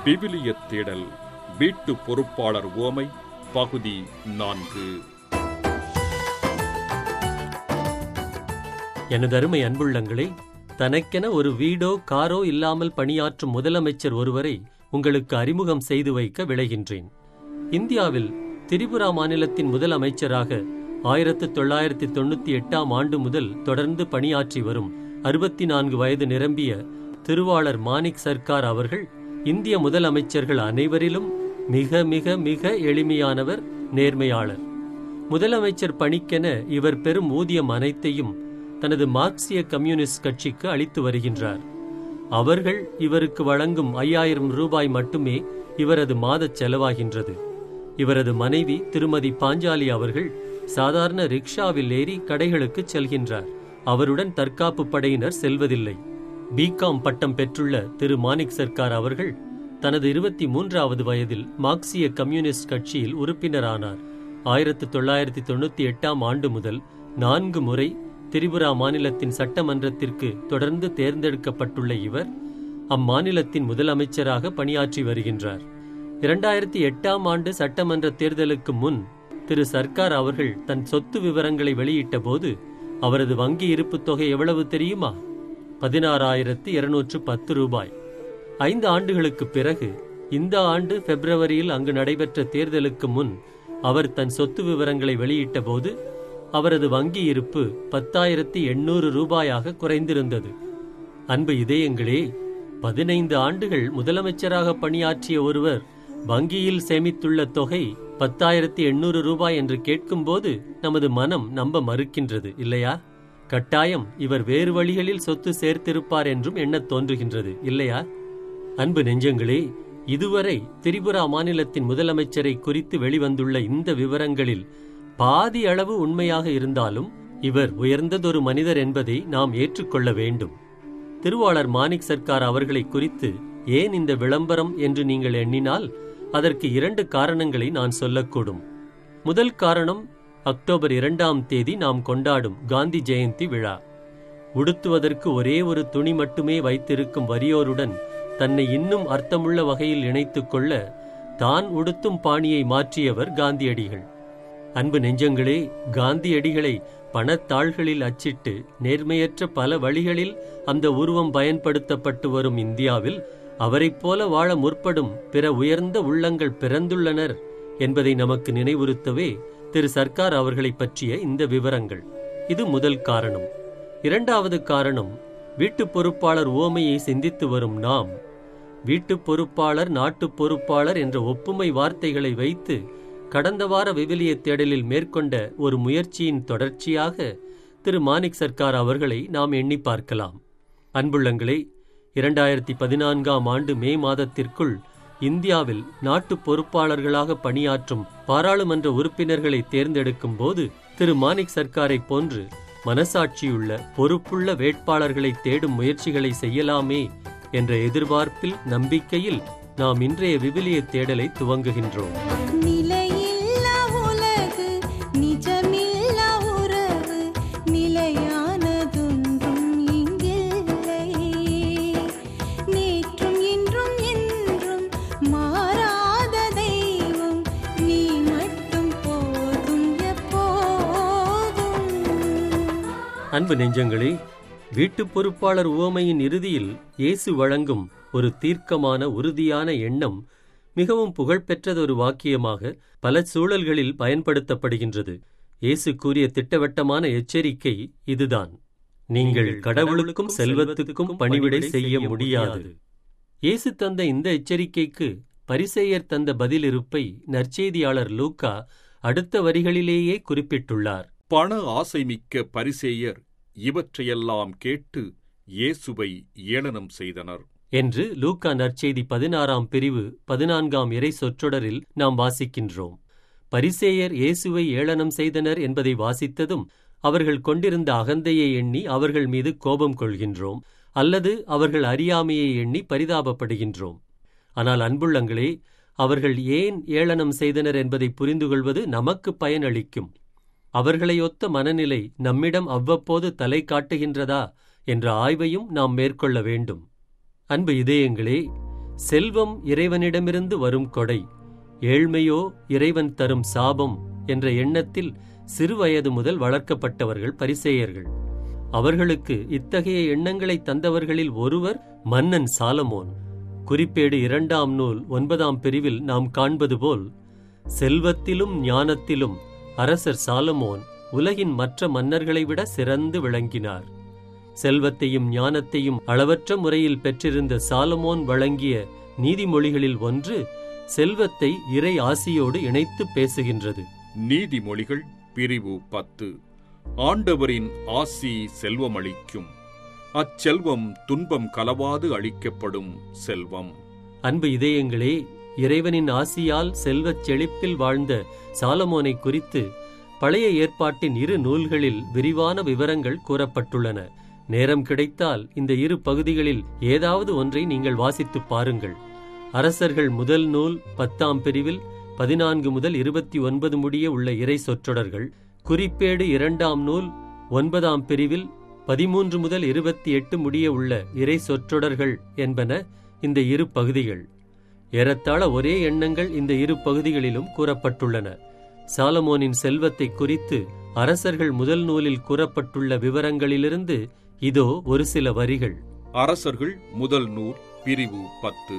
விவிலிய தேடல் வீட்டு பொறுப்பாளர் ஓமை பகுதி நான்கு எனதருமை அன்புள்ளங்களே தனக்கென ஒரு வீடோ காரோ இல்லாமல் பணியாற்றும் முதலமைச்சர் ஒருவரை உங்களுக்கு அறிமுகம் செய்து வைக்க விளைகின்றேன் இந்தியாவில் திரிபுரா மாநிலத்தின் முதலமைச்சராக ஆயிரத்து தொள்ளாயிரத்தி தொண்ணூத்தி எட்டாம் ஆண்டு முதல் தொடர்ந்து பணியாற்றி வரும் அறுபத்தி நான்கு வயது நிரம்பிய திருவாளர் மாணிக் சர்க்கார் அவர்கள் இந்திய முதலமைச்சர்கள் அனைவரிலும் மிக மிக மிக எளிமையானவர் நேர்மையாளர் முதலமைச்சர் பணிக்கென இவர் பெறும் ஊதியம் அனைத்தையும் தனது மார்க்சிய கம்யூனிஸ்ட் கட்சிக்கு அளித்து வருகின்றார் அவர்கள் இவருக்கு வழங்கும் ஐயாயிரம் ரூபாய் மட்டுமே இவரது மாதச் செலவாகின்றது இவரது மனைவி திருமதி பாஞ்சாலி அவர்கள் சாதாரண ரிக்ஷாவில் ஏறி கடைகளுக்கு செல்கின்றார் அவருடன் தற்காப்பு படையினர் செல்வதில்லை பிகாம் பட்டம் பெற்றுள்ள திரு மாணிக் சர்க்கார் அவர்கள் தனது இருபத்தி மூன்றாவது வயதில் மார்க்சிய கம்யூனிஸ்ட் கட்சியில் உறுப்பினரானார் ஆயிரத்து தொள்ளாயிரத்தி தொண்ணூத்தி எட்டாம் ஆண்டு முதல் நான்கு முறை திரிபுரா மாநிலத்தின் சட்டமன்றத்திற்கு தொடர்ந்து தேர்ந்தெடுக்கப்பட்டுள்ள இவர் அம்மாநிலத்தின் முதலமைச்சராக பணியாற்றி வருகின்றார் இரண்டாயிரத்தி எட்டாம் ஆண்டு சட்டமன்ற தேர்தலுக்கு முன் திரு சர்க்கார் அவர்கள் தன் சொத்து விவரங்களை வெளியிட்ட போது அவரது வங்கி இருப்புத் தொகை எவ்வளவு தெரியுமா பதினாறாயிரத்தி இருநூற்று பத்து ரூபாய் ஐந்து ஆண்டுகளுக்கு பிறகு இந்த ஆண்டு பிப்ரவரியில் அங்கு நடைபெற்ற தேர்தலுக்கு முன் அவர் தன் சொத்து விவரங்களை வெளியிட்ட போது அவரது வங்கி இருப்பு பத்தாயிரத்தி எண்ணூறு ரூபாயாக குறைந்திருந்தது அன்பு இதயங்களே பதினைந்து ஆண்டுகள் முதலமைச்சராக பணியாற்றிய ஒருவர் வங்கியில் சேமித்துள்ள தொகை பத்தாயிரத்தி எண்ணூறு ரூபாய் என்று கேட்கும்போது நமது மனம் நம்ப மறுக்கின்றது இல்லையா கட்டாயம் இவர் வேறு வழிகளில் சொத்து சேர்த்திருப்பார் என்றும் எண்ணத் தோன்றுகின்றது இல்லையா அன்பு நெஞ்சங்களே இதுவரை திரிபுரா மாநிலத்தின் முதலமைச்சரை குறித்து வெளிவந்துள்ள இந்த விவரங்களில் பாதி அளவு உண்மையாக இருந்தாலும் இவர் உயர்ந்ததொரு மனிதர் என்பதை நாம் ஏற்றுக்கொள்ள வேண்டும் திருவாளர் மாணிக் சர்க்கார் அவர்களை குறித்து ஏன் இந்த விளம்பரம் என்று நீங்கள் எண்ணினால் அதற்கு இரண்டு காரணங்களை நான் சொல்லக்கூடும் முதல் காரணம் அக்டோபர் இரண்டாம் தேதி நாம் கொண்டாடும் காந்தி ஜெயந்தி விழா உடுத்துவதற்கு ஒரே ஒரு துணி மட்டுமே வைத்திருக்கும் வறியோருடன் தன்னை இன்னும் அர்த்தமுள்ள வகையில் இணைத்துக் கொள்ள தான் உடுத்தும் பாணியை மாற்றியவர் காந்தியடிகள் அன்பு நெஞ்சங்களே காந்தியடிகளை பணத்தாள்களில் அச்சிட்டு நேர்மையற்ற பல வழிகளில் அந்த உருவம் பயன்படுத்தப்பட்டு வரும் இந்தியாவில் அவரைப் போல வாழ முற்படும் பிற உயர்ந்த உள்ளங்கள் பிறந்துள்ளனர் என்பதை நமக்கு நினைவுறுத்தவே திரு சர்க்கார் அவர்களை பற்றிய இந்த விவரங்கள் இது முதல் காரணம் இரண்டாவது காரணம் வீட்டு பொறுப்பாளர் ஓமையை சிந்தித்து வரும் நாம் வீட்டு பொறுப்பாளர் நாட்டு பொறுப்பாளர் என்ற ஒப்புமை வார்த்தைகளை வைத்து கடந்த வார விவிலிய தேடலில் மேற்கொண்ட ஒரு முயற்சியின் தொடர்ச்சியாக திரு மாணிக் சர்க்கார் அவர்களை நாம் எண்ணி பார்க்கலாம் அன்புள்ளங்களே இரண்டாயிரத்தி பதினான்காம் ஆண்டு மே மாதத்திற்குள் இந்தியாவில் நாட்டு பொறுப்பாளர்களாக பணியாற்றும் பாராளுமன்ற உறுப்பினர்களை தேர்ந்தெடுக்கும் போது திரு மாணிக் சர்க்காரை போன்று மனசாட்சியுள்ள பொறுப்புள்ள வேட்பாளர்களை தேடும் முயற்சிகளை செய்யலாமே என்ற எதிர்பார்ப்பில் நம்பிக்கையில் நாம் இன்றைய விவிலிய தேடலை துவங்குகின்றோம் நிலையில்லா உலகு நிஜமில்லா உறவு நிலையானதொன்றும் இங்கில்லை நேற்றும் இன்றும் என்றும் மாறாத தெய்வம் நீ மட்டும் போதும் எப்போதும் அன்பு நெஞ்சங்களே வீட்டு பொறுப்பாளர் உவமையின் இறுதியில் இயேசு வழங்கும் ஒரு தீர்க்கமான உறுதியான எண்ணம் மிகவும் புகழ்பெற்றதொரு வாக்கியமாக பல சூழல்களில் பயன்படுத்தப்படுகின்றது இயேசு கூறிய திட்டவட்டமான எச்சரிக்கை இதுதான் நீங்கள் கடவுளுக்கும் செல்வத்துக்கும் பணிவிடை செய்ய முடியாது இயேசு தந்த இந்த எச்சரிக்கைக்கு பரிசேயர் தந்த பதிலிருப்பை நற்செய்தியாளர் லூக்கா அடுத்த வரிகளிலேயே குறிப்பிட்டுள்ளார் பண ஆசைமிக்க பரிசேயர் இவற்றையெல்லாம் கேட்டு இயேசுவை ஏளனம் செய்தனர் என்று லூக்கா நற்செய்தி பதினாறாம் பிரிவு பதினான்காம் இறை சொற்றொடரில் நாம் வாசிக்கின்றோம் பரிசேயர் இயேசுவை ஏளனம் செய்தனர் என்பதை வாசித்ததும் அவர்கள் கொண்டிருந்த அகந்தையை எண்ணி அவர்கள் மீது கோபம் கொள்கின்றோம் அல்லது அவர்கள் அறியாமையை எண்ணி பரிதாபப்படுகின்றோம் ஆனால் அன்புள்ளங்களே அவர்கள் ஏன் ஏளனம் செய்தனர் என்பதை புரிந்து கொள்வது நமக்கு பயனளிக்கும் அவர்களை ஒத்த மனநிலை நம்மிடம் அவ்வப்போது தலை காட்டுகின்றதா என்ற ஆய்வையும் நாம் மேற்கொள்ள வேண்டும் அன்பு இதயங்களே செல்வம் இறைவனிடமிருந்து வரும் கொடை ஏழ்மையோ இறைவன் தரும் சாபம் என்ற எண்ணத்தில் சிறுவயது முதல் வளர்க்கப்பட்டவர்கள் பரிசேயர்கள் அவர்களுக்கு இத்தகைய எண்ணங்களை தந்தவர்களில் ஒருவர் மன்னன் சாலமோன் குறிப்பேடு இரண்டாம் நூல் ஒன்பதாம் பிரிவில் நாம் காண்பது போல் செல்வத்திலும் ஞானத்திலும் அரசர் சாலமோன் உலகின் மற்ற மன்னர்களை விட சிறந்து விளங்கினார் செல்வத்தையும் ஞானத்தையும் அளவற்ற முறையில் பெற்றிருந்த சாலமோன் வழங்கிய நீதிமொழிகளில் ஒன்று செல்வத்தை இறை ஆசியோடு இணைத்து பேசுகின்றது நீதிமொழிகள் பிரிவு பத்து ஆண்டவரின் ஆசி செல்வமளிக்கும் அச்செல்வம் துன்பம் கலவாது அளிக்கப்படும் செல்வம் அன்பு இதயங்களே இறைவனின் ஆசியால் செல்வச் செழிப்பில் வாழ்ந்த சாலமோனை குறித்து பழைய ஏற்பாட்டின் இரு நூல்களில் விரிவான விவரங்கள் கூறப்பட்டுள்ளன நேரம் கிடைத்தால் இந்த இரு பகுதிகளில் ஏதாவது ஒன்றை நீங்கள் வாசித்துப் பாருங்கள் அரசர்கள் முதல் நூல் பத்தாம் பிரிவில் பதினான்கு முதல் இருபத்தி ஒன்பது முடிய உள்ள இறை சொற்றொடர்கள் குறிப்பேடு இரண்டாம் நூல் ஒன்பதாம் பிரிவில் பதிமூன்று முதல் இருபத்தி எட்டு முடிய உள்ள இறை சொற்றொடர்கள் என்பன இந்த இரு பகுதிகள் ஏறத்தாழ ஒரே எண்ணங்கள் இந்த இரு பகுதிகளிலும் கூறப்பட்டுள்ளன சாலமோனின் செல்வத்தை குறித்து அரசர்கள் முதல் நூலில் கூறப்பட்டுள்ள விவரங்களிலிருந்து இதோ ஒரு சில வரிகள் அரசர்கள் முதல் நூல் பிரிவு பத்து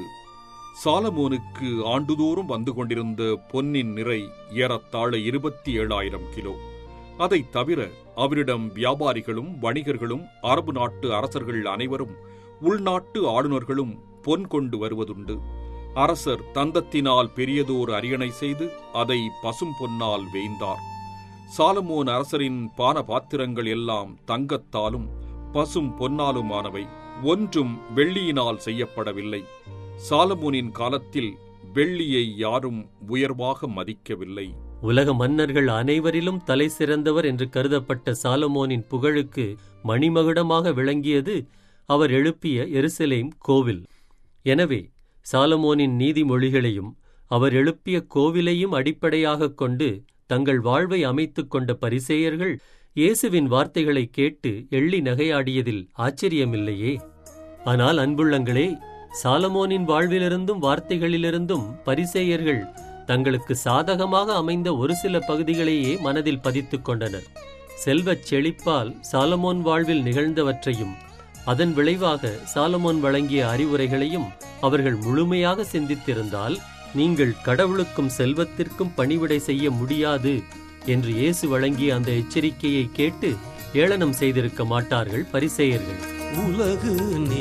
சாலமோனுக்கு ஆண்டுதோறும் வந்து கொண்டிருந்த பொன்னின் நிறை ஏறத்தாழ இருபத்தி ஏழாயிரம் கிலோ அதைத் தவிர அவரிடம் வியாபாரிகளும் வணிகர்களும் அரபு நாட்டு அரசர்கள் அனைவரும் உள்நாட்டு ஆளுநர்களும் பொன் கொண்டு வருவதுண்டு அரசர் தந்தத்தினால் பெரியதோர் அரியணை செய்து அதை பசும் பொன்னால் வேய்ந்தார் சாலமோன் அரசரின் பான பாத்திரங்கள் எல்லாம் தங்கத்தாலும் பசும் பொன்னாலுமானவை ஒன்றும் வெள்ளியினால் செய்யப்படவில்லை சாலமோனின் காலத்தில் வெள்ளியை யாரும் உயர்வாக மதிக்கவில்லை உலக மன்னர்கள் அனைவரிலும் தலை சிறந்தவர் என்று கருதப்பட்ட சாலமோனின் புகழுக்கு மணிமகுடமாக விளங்கியது அவர் எழுப்பிய எருசலேம் கோவில் எனவே சாலமோனின் நீதிமொழிகளையும் அவர் எழுப்பிய கோவிலையும் அடிப்படையாகக் கொண்டு தங்கள் வாழ்வை அமைத்துக் கொண்ட பரிசேயர்கள் இயேசுவின் வார்த்தைகளை கேட்டு எள்ளி நகையாடியதில் ஆச்சரியமில்லையே ஆனால் அன்புள்ளங்களே சாலமோனின் வாழ்விலிருந்தும் வார்த்தைகளிலிருந்தும் பரிசேயர்கள் தங்களுக்கு சாதகமாக அமைந்த ஒரு சில பகுதிகளையே மனதில் பதித்துக் கொண்டனர் செல்வச் செழிப்பால் சாலமோன் வாழ்வில் நிகழ்ந்தவற்றையும் அதன் விளைவாக சாலமோன் வழங்கிய அறிவுரைகளையும் அவர்கள் முழுமையாக சிந்தித்திருந்தால் நீங்கள் கடவுளுக்கும் செல்வத்திற்கும் பணிவிடை செய்ய முடியாது என்று இயேசு வழங்கிய அந்த எச்சரிக்கையை கேட்டு ஏளனம் செய்திருக்க மாட்டார்கள் பரிசேயர்கள் உலகு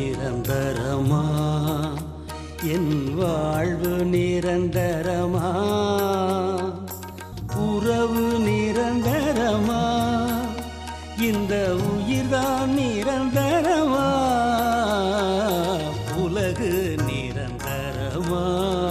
நிரந்தரமா என் வாழ்வு நிரந்தரமா உறவு நிரந்தரமா இந்த உயிர்தான் நிரந்தரமா உலகு நிரந்தரமா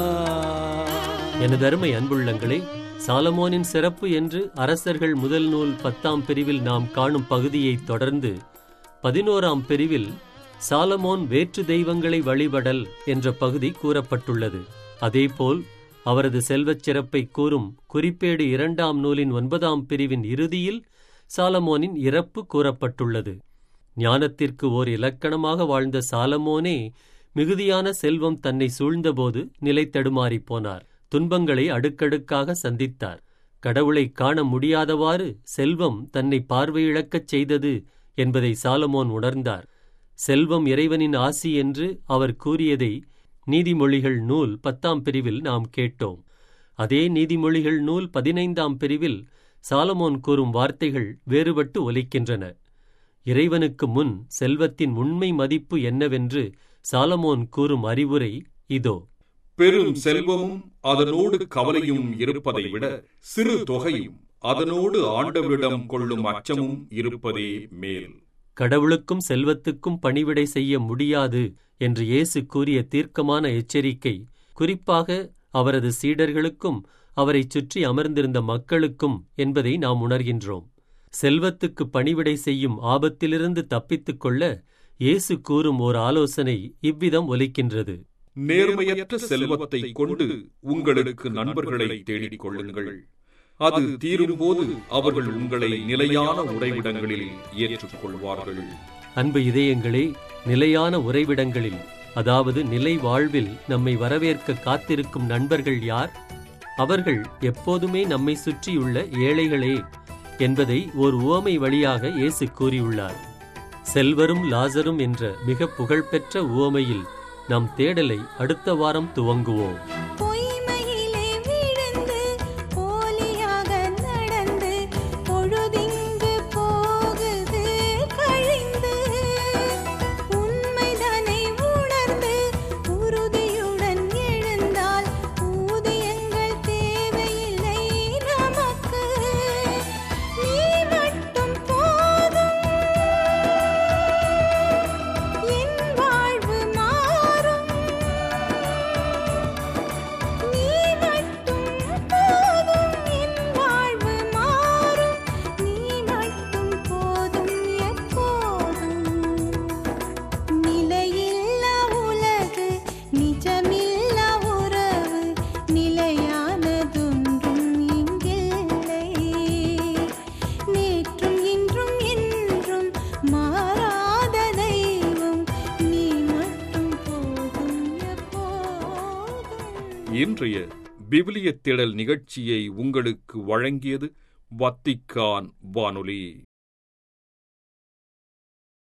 எனது அருமை அன்புள்ளங்களே சாலமோனின் சிறப்பு என்று அரசர்கள் முதல் நூல் பத்தாம் பிரிவில் நாம் காணும் பகுதியைத் தொடர்ந்து பதினோராம் பிரிவில் சாலமோன் வேற்று தெய்வங்களை வழிபடல் என்ற பகுதி கூறப்பட்டுள்ளது அதேபோல் அவரது செல்வச் சிறப்பை கூறும் குறிப்பேடு இரண்டாம் நூலின் ஒன்பதாம் பிரிவின் இறுதியில் சாலமோனின் இறப்பு கூறப்பட்டுள்ளது ஞானத்திற்கு ஓர் இலக்கணமாக வாழ்ந்த சாலமோனே மிகுதியான செல்வம் தன்னை சூழ்ந்தபோது நிலை தடுமாறிப் போனார் துன்பங்களை அடுக்கடுக்காக சந்தித்தார் கடவுளை காண முடியாதவாறு செல்வம் தன்னை பார்வையிழக்கச் செய்தது என்பதை சாலமோன் உணர்ந்தார் செல்வம் இறைவனின் ஆசி என்று அவர் கூறியதை நீதிமொழிகள் நூல் பத்தாம் பிரிவில் நாம் கேட்டோம் அதே நீதிமொழிகள் நூல் பதினைந்தாம் பிரிவில் சாலமோன் கூறும் வார்த்தைகள் வேறுபட்டு ஒலிக்கின்றன இறைவனுக்கு முன் செல்வத்தின் உண்மை மதிப்பு என்னவென்று சாலமோன் கூறும் அறிவுரை இதோ பெரும் செல்வமும் அதனோடு கவலையும் இருப்பதை விட சிறு தொகையும் அதனோடு ஆண்டவரிடம் கொள்ளும் அச்சமும் இருப்பதே மேல் கடவுளுக்கும் செல்வத்துக்கும் பணிவிடை செய்ய முடியாது என்று இயேசு கூறிய தீர்க்கமான எச்சரிக்கை குறிப்பாக அவரது சீடர்களுக்கும் அவரைச் சுற்றி அமர்ந்திருந்த மக்களுக்கும் என்பதை நாம் உணர்கின்றோம் செல்வத்துக்கு பணிவிடை செய்யும் ஆபத்திலிருந்து தப்பித்துக் கொள்ள இயேசு கூறும் ஓர் ஆலோசனை இவ்விதம் ஒலிக்கின்றது நேர்மையற்ற செல்வத்தை கொண்டு உங்களுக்கு நண்பர்களை தேடிக் கொள்ளுங்கள் அது தீரும்போது அவர்கள் உங்களை நிலையான உறைவிடங்களில் ஏற்றுக்கொள்வார்கள் அன்பு இதயங்களே நிலையான உறைவிடங்களில் அதாவது நிலை வாழ்வில் நம்மை வரவேற்க காத்திருக்கும் நண்பர்கள் யார் அவர்கள் எப்போதுமே நம்மை சுற்றியுள்ள ஏழைகளே என்பதை ஓர் உவமை வழியாக இயேசு கூறியுள்ளார் செல்வரும் லாசரும் என்ற மிக புகழ்பெற்ற உவமையில் நம் தேடலை அடுத்த வாரம் துவங்குவோம் பொய்மையிலே விழுந்து போலியாக நடந்து பொழுதிங்கு போகுது கழிந்து உண்மைதனை உணர்ந்து உறுதியுடன் எழுந்தால் ஊதியங்கள் தேவையில்லை நமக்கு நீ மட்டும் போதும் என் வாழ்வு மாறும் நீ மட்டும் போதும் என் வாழ்வு மாறும் நீ மட்டும் போதும் எப்போதும் நிலையில்லா உலகு நிஜமில்லா உறவு நிலையானதொன்றும் இங்கில்லை நேற்றும் இன்றும் என்றும் மாறாத தெய்வம் நீ மட்டும் போதும் எப்போதும் இன்றைய விவிலிய தேடல் நிகழ்ச்சியை உங்களுக்கு வழங்கியது வத்திக்கான் வானொலி